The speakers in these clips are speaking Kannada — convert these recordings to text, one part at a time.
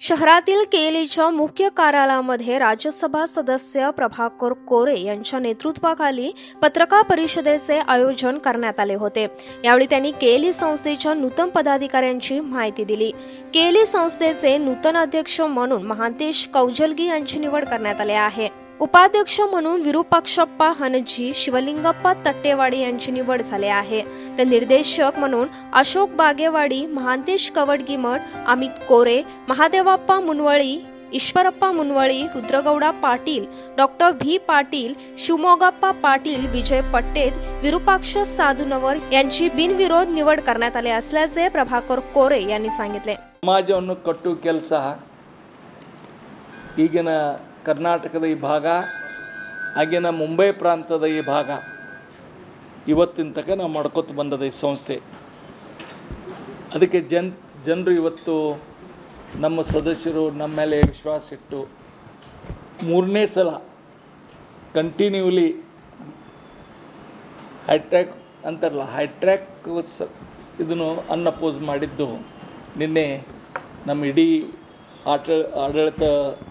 शहरातील केलीच्या मुख्य कार्यालयामध्ये राज्यसभा सदस्य प्रभाकर कोरे यांच्या नेतृत्वाखाली पत्रकार परिषदेचे आयोजन करण्यात आले होते यावेळी त्यांनी केली संस्थेच्या नूतन पदाधिकाऱ्यांची माहिती दिली केली संस्थेचे नूतन अध्यक्ष म्हणून महांतेश कौजलगी यांची निवड करण्यात आली आहे उपाध्यक्ष म्हणून विरूपाक्षप्पा हनजी शिवलिंगप्पा तट्टेवाडी यांची निवड झाली आहे तर निर्देशक म्हणून अशोक बागेवाडी महांतेश कवडगिमठ अमित कोरे महादेवाप्पा मुनवळी ईश्वरप्पा मुनवळी रुद्रगौडा पाटील डॉक्टर व्ही पाटील शिवमोगाप्पा पाटील विजय पट्टेत विरूपाक्ष साधुनवर यांची बिनविरोध निवड करण्यात आली असल्याचे प्रभाकर कोरे यांनी सांगितले ಸಮಾಜವನ್ನು ಕಟ್ಟು ಕೆಲಸ ಈಗಿನ ಕರ್ನಾಟಕದ ಈ ಭಾಗ ಆಗಿನ ಮುಂಬೈ ಪ್ರಾಂತದ ಈ ಭಾಗ ಇವತ್ತಿನ ತನಕ ನಾವು ಮಾಡ್ಕೊತ ಬಂದದ ಈ ಸಂಸ್ಥೆ ಅದಕ್ಕೆ ಜನ್ ಜನರು ಇವತ್ತು ನಮ್ಮ ಸದಸ್ಯರು ನಮ್ಮ ಮೇಲೆ ವಿಶ್ವಾಸ ಇಟ್ಟು ಮೂರನೇ ಸಲ ಕಂಟಿನ್ಯೂಲಿ ಹೈಟ್ರ್ಯಾಕ್ ಅಂತಾರಲ್ಲ ಹೈಟ್ರ್ಯಾಕ್ ಸ ಇದನ್ನು ಅನ್ಅಪೋಸ್ ಮಾಡಿದ್ದು ನಿನ್ನೆ ನಮ್ಮ ಇಡೀ ಆಟ ಆಡಳಿತ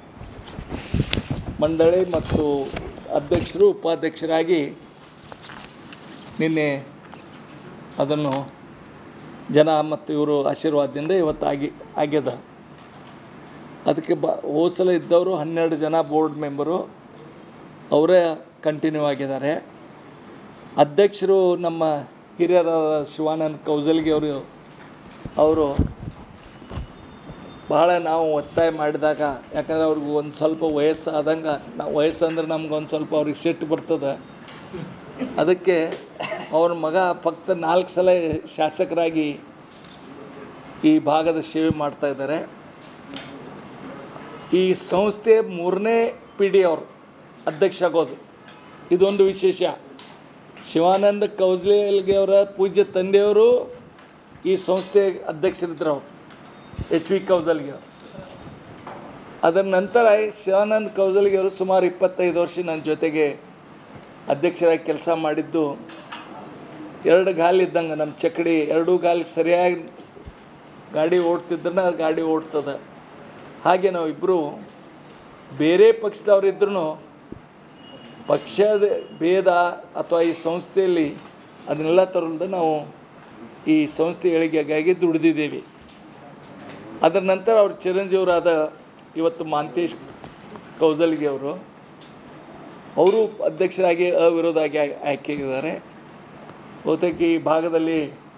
ಮಂಡಳಿ ಮತ್ತು ಅಧ್ಯಕ್ಷರು ಉಪಾಧ್ಯಕ್ಷರಾಗಿ ನಿನ್ನೆ ಅದನ್ನು ಜನ ಮತ್ತು ಇವರು ಆಶೀರ್ವಾದದಿಂದ ಇವತ್ತು ಆಗಿ ಆಗ್ಯದ ಅದಕ್ಕೆ ಬ ಹೋದ ಸಲ ಇದ್ದವರು ಹನ್ನೆರಡು ಜನ ಬೋರ್ಡ್ ಮೆಂಬರು ಅವರೇ ಕಂಟಿನ್ಯೂ ಆಗಿದ್ದಾರೆ ಅಧ್ಯಕ್ಷರು ನಮ್ಮ ಹಿರಿಯರಾದ ಶಿವಾನಂದ್ ಕೌಜಲ್ಗಿ ಅವರು ಅವರು ಭಾಳ ನಾವು ಒತ್ತಾಯ ಮಾಡಿದಾಗ ಯಾಕಂದ್ರೆ ಅವ್ರಿಗೆ ಒಂದು ಸ್ವಲ್ಪ ವಯಸ್ಸು ಆದಂಗೆ ನಾವು ವಯಸ್ಸು ಅಂದ್ರೆ ನಮ್ಗೆ ಒಂದು ಸ್ವಲ್ಪ ಅವ್ರಿಗೆ ಸಿಟ್ಟು ಬರ್ತದೆ ಅದಕ್ಕೆ ಅವ್ರ ಮಗ ಫಕ್ತ ನಾಲ್ಕು ಸಲ ಶಾಸಕರಾಗಿ ಈ ಭಾಗದ ಸೇವೆ ಮಾಡ್ತಾ ಇದ್ದಾರೆ ಈ ಸಂಸ್ಥೆ ಮೂರನೇ ಪೀಳಿ ಅವರು ಅಧ್ಯಕ್ಷ ಆಗೋದು ಇದೊಂದು ವಿಶೇಷ ಶಿವಾನಂದ ಕೌಜ್ಲೇಲ್ಗೆ ಅವರ ಪೂಜ್ಯ ತಂದೆಯವರು ಈ ಸಂಸ್ಥೆ ಅಧ್ಯಕ್ಷರಿದ್ದರು ಅವರು ಎಚ್ ವಿ ಕೌಜಲ್ಗೆ ಅವರು ಅದರ ನಂತರ ಶಿವಾನಂದ ಕೌಜಲ್ಗೆ ಅವರು ಸುಮಾರು ಇಪ್ಪತ್ತೈದು ವರ್ಷ ನನ್ನ ಜೊತೆಗೆ ಅಧ್ಯಕ್ಷರಾಗಿ ಕೆಲಸ ಮಾಡಿದ್ದು ಎರಡು ಗಾಲಿ ಇದ್ದಂಗೆ ನಮ್ಮ ಚಕ್ಕಡಿ ಎರಡೂ ಗಾಲಿ ಸರಿಯಾಗಿ ಗಾಡಿ ಓಡ್ತಿದ್ರೆ ಗಾಡಿ ಓಡ್ತದೆ ಹಾಗೆ ನಾವಿಬ್ಬರು ಬೇರೆ ಪಕ್ಷದವರಿದ್ರೂ ಪಕ್ಷದ ಭೇದ ಅಥವಾ ಈ ಸಂಸ್ಥೆಯಲ್ಲಿ ಅದನ್ನೆಲ್ಲ ತರಲ್ದ ನಾವು ಈ ಸಂಸ್ಥೆ ಏಳಿಗೆಗಾಗಿ ದುಡಿದಿದ್ದೀವಿ ಅದರ ನಂತರ ಅವ್ರ ಚಿರಂಜೀವರಾದ ಇವತ್ತು ಮಾಂತೇಶ್ ಕೌಜಲ್ಗಿ ಅವರು ಅವರು ಅಧ್ಯಕ್ಷರಾಗಿ ಅವಿರೋಧಾಗಿ ಆಯ್- ಆಯ್ಕೆಯಾಗಿದ್ದಾರೆ ಬಹುತೇಕ ಈ ಭಾಗದಲ್ಲಿ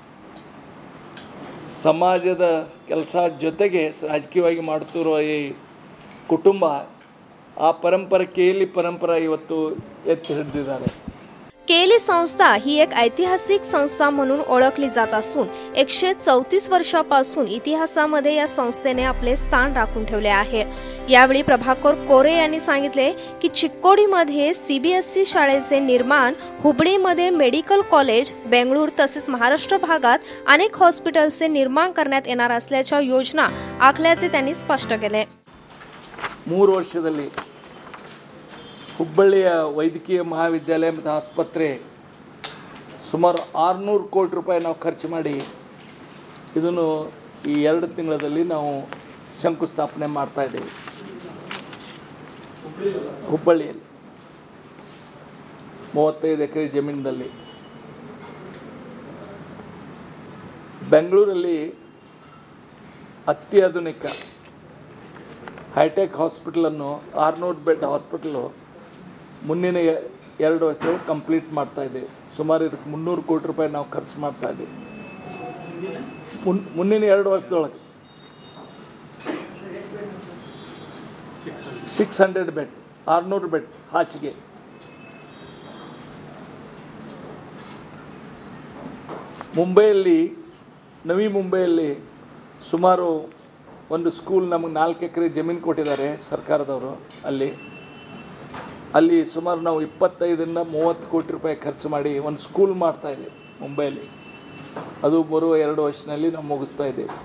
ಸಮಾಜದ ಕೆಲಸ ಜೊತೆಗೆ ರಾಜಕೀಯವಾಗಿ ಮಾಡ್ತಿರೋ ಈ ಕುಟುಂಬ ಆ ಪರಂಪರೆ ಕೇಲಿ ಪರಂಪರೆ ಇವತ್ತು ಎತ್ತಿ ಹಿಡಿದಿದ್ದಾರೆ केली संस्था ही एक ऐतिहासिक संस्था म्हणून ओळखली जात असून एकशे चौतीस वर्षापासून इतिहासामध्ये या संस्थेने आपले स्थान राखून ठेवले आहे यावेळी प्रभाकर कोरे यांनी सांगितले की चिक्कोडीमध्ये सीबीएसई शाळेचे निर्माण हुबळीमध्ये मेडिकल कॉलेज बेंगळूर तसेच महाराष्ट्र भागात अनेक हॉस्पिटल्सचे निर्माण करण्यात येणार असल्याच्या योजना आखल्याचे त्यांनी स्पष्ट केले ಮೂರು ವರ್ಷದಲ್ಲಿ ಹುಬ್ಬಳ್ಳಿಯ ವೈದ್ಯಕೀಯ ಮಹಾವಿದ್ಯಾಲಯ ಮತ್ತು ಆಸ್ಪತ್ರೆ ಸುಮಾರು ಆರುನೂರು ಕೋಟಿ ರೂಪಾಯಿ ನಾವು ಖರ್ಚು ಮಾಡಿ ಇದನ್ನು ಈ ಎರಡು ತಿಂಗಳಲ್ಲಿ ನಾವು ಶಂಕುಸ್ಥಾಪನೆ ಮಾಡ್ತಾ ಇದ್ದೀವಿ ಹುಬ್ಬಳ್ಳಿಯಲ್ಲಿ ಮೂವತ್ತೈದು ಎಕರೆ ಜಮೀನಿನಲ್ಲಿ ಬೆಂಗಳೂರಲ್ಲಿ ಅತ್ಯಾಧುನಿಕ ಹೈಟೆಕ್ ಹಾಸ್ಪಿಟಲನ್ನು ಆರುನೂರು ಬೆಡ್ ಹಾಸ್ಪಿಟಲು ಮುಂದಿನ ಎ- ಎರಡು ವರ್ಷದೊಳಗೆ ಕಂಪ್ಲೀಟ್ ಮಾಡ್ತಾ ಇದ್ದೀವಿ ಸುಮಾರು ಇದಕ್ಕೆ ಮುನ್ನೂರು ಕೋಟಿ ರೂಪಾಯಿ ನಾವು ಖರ್ಚು ಮಾಡ್ತಾ ಇದ್ದೀವಿ ಮುನ್ ಮುಂದಿನ ಎರಡು ವರ್ಷದೊಳಗೆ ಸಿಕ್ಸ್ ಹಂಡ್ರೆಡ್ ಬೆಡ್ ಆರುನೂರು ಬೆಡ್ ಹಾಸಿಗೆ ಮುಂಬೈಯಲ್ಲಿ ನವಿ ಮುಂಬೈಯಲ್ಲಿ ಸುಮಾರು ಒಂದು ಸ್ಕೂಲ್ ನಮಗೆ ನಾಲ್ಕು ಎಕರೆ ಜಮೀನು ಕೊಟ್ಟಿದ್ದಾರೆ ಸರ್ಕಾರದವರು ಅಲ್ಲಿ ಅಲ್ಲಿ ಸುಮಾರು ನಾವು ಇಪ್ಪತ್ತೈದರಿಂದ ಮೂವತ್ತು ಕೋಟಿ ರೂಪಾಯಿ ಖರ್ಚು ಮಾಡಿ ಒಂದು ಸ್ಕೂಲ್ ಮಾಡ್ತಾ ಇದ್ದೀವಿ ಮುಂಬೈಯಲ್ಲಿ ಅದು ಬರುವ ಎರಡು ವರ್ಷದಲ್ಲಿ ನಾವು ಮುಗಿಸ್ತಾ ಇದ್ದೀವಿ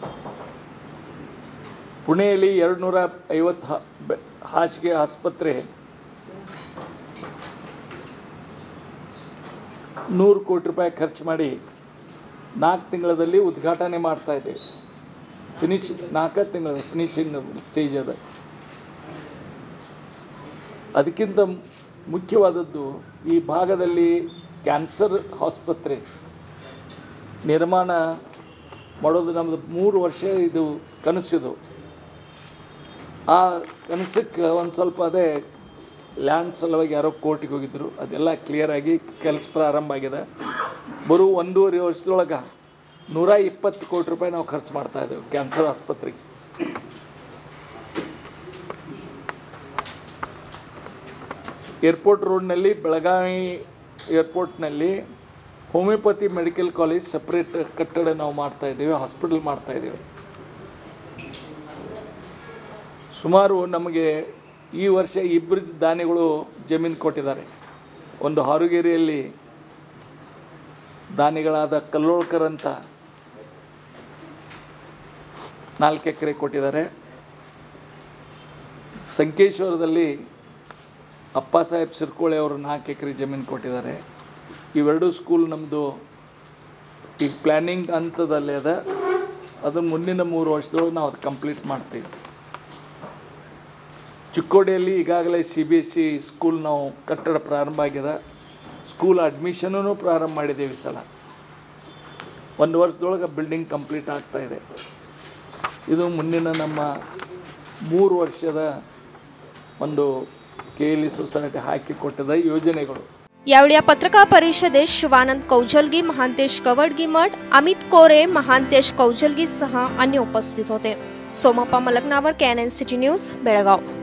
ಪುಣೆಯಲ್ಲಿ ಎರಡು ನೂರ ಐವತ್ತು ಹಾ- ಬೆ- ಹಾಸಿಗೆ ಆಸ್ಪತ್ರೆ ನೂರು ಕೋಟಿ ರೂಪಾಯಿ ಖರ್ಚು ಮಾಡಿ ನಾಲ್ಕು ತಿಂಗಳಲ್ಲಿ ಉದ್ಘಾಟನೆ ಮಾಡ್ತಾ ಇದ್ದೀವಿ ಫಿನಿಶ್ ನಾಲ್ಕು ತಿಂಗಳು ಫಿನಿಶಿಂಗ್ ಸ್ಟೇಜ್ ಅದ ಅದಕ್ಕಿಂತ ಮುಖ್ಯವಾದದ್ದು ಈ ಭಾಗದಲ್ಲಿ ಕ್ಯಾನ್ಸರ್ ಆಸ್ಪತ್ರೆ ನಿರ್ಮಾಣ ಮಾಡೋದು ನಮ್ಮದು ಮೂರು ವರ್ಷ ಇದು ಕನಸಿದು ಆ ಕನಸಕ್ಕೆ ಒಂದು ಸ್ವಲ್ಪ ಅದೇ ಲ್ಯಾಂಡ್ ಸಲುವಾಗಿ ಯಾರೋ ಕೋರ್ಟಿಗೆ ಹೋಗಿದ್ದರು ಅದೆಲ್ಲ ಕ್ಲಿಯರಾಗಿ ಕೆಲಸ ಪ್ರಾರಂಭ ಆಗಿದೆ ಬರೋ ಒಂದೂವರೆ ವರ್ಷದೊಳಗೆ ನೂರ ಇಪ್ಪತ್ತು ಕೋಟಿ ರೂಪಾಯಿ ನಾವು ಖರ್ಚು ಮಾಡ್ತಾ ಇದ್ದೇವೆ ಕ್ಯಾನ್ಸರ್ ಆಸ್ಪತ್ರೆಗೆ ಏರ್ಪೋರ್ಟ್ ರೋಡ್ನಲ್ಲಿ ಬೆಳಗಾವಿ ಏರ್ಪೋರ್ಟ್ನಲ್ಲಿ ಹೋಮಿಯೋಪತಿ ಮೆಡಿಕಲ್ ಕಾಲೇಜ್ ಸಪ್ರೇಟ್ ಕಟ್ಟಡ ನಾವು ಮಾಡ್ತಾ ಇದ್ದೀವಿ ಹಾಸ್ಪಿಟಲ್ ಮಾಡ್ತಾ ಇದ್ದೀವಿ ಸುಮಾರು ನಮಗೆ ಈ ವರ್ಷ ಇಬ್ಬರು ದಾನಿಗಳು ಜಮೀನು ಕೊಟ್ಟಿದ್ದಾರೆ ಒಂದು ಹಾರುಗೇರಿಯಲ್ಲಿ ದಾನಿಗಳಾದ ಕಲ್ಲೋಳ್ಕರ್ ಅಂತ ನಾಲ್ಕು ಎಕರೆ ಕೊಟ್ಟಿದ್ದಾರೆ ಸಂಕೇಶ್ವರದಲ್ಲಿ ಅಪ್ಪ ಸಾಹೇಬ್ ಸಿರ್ಕೋಳೆ ಅವರು ನಾಲ್ಕು ಎಕರೆ ಜಮೀನು ಕೊಟ್ಟಿದ್ದಾರೆ ಇವೆರಡೂ ಸ್ಕೂಲ್ ನಮ್ಮದು ಈಗ ಪ್ಲ್ಯಾನಿಂಗ್ ಹಂತದಲ್ಲಿ ಅದ ಅದನ್ನು ಮುಂದಿನ ಮೂರು ವರ್ಷದೊಳಗೆ ನಾವು ಅದು ಕಂಪ್ಲೀಟ್ ಮಾಡ್ತೀವಿ ಚಿಕ್ಕೋಡಿಯಲ್ಲಿ ಈಗಾಗಲೇ C B S C school ನಾವು ಕಟ್ಟಡ ಪ್ರಾರಂಭ ಆಗಿದೆ ಸ್ಕೂಲ್ ಅಡ್ಮಿಷನೂ ಪ್ರಾರಂಭ ಮಾಡಿದ್ದೇವೆ ಈ ಸಲ ಒಂದು ವರ್ಷದೊಳಗೆ ಬಿಲ್ಡಿಂಗ್ ಕಂಪ್ಲೀಟ್ ಆಗ್ತಾ ಇದೆ ಇದು ಮುಂದಿನ ನಮ್ಮ ಮೂರು ವರ್ಷದ ಒಂದು ಕೆ ಎಲ್ ಇ ಸೊಸೈಟಿ ಹಾಕಿಕೊಟ್ಟಿದ ಯೋಜನೆಗಳು यावेळी या पत्रकार परिषदेत शिवानंद कौजलगी महांतेश कवडगीमठ अमित कोरे महांतेश कौजलगी सह अन्य उपस्थित होते Somappa Malakanavar can N city news Belgaum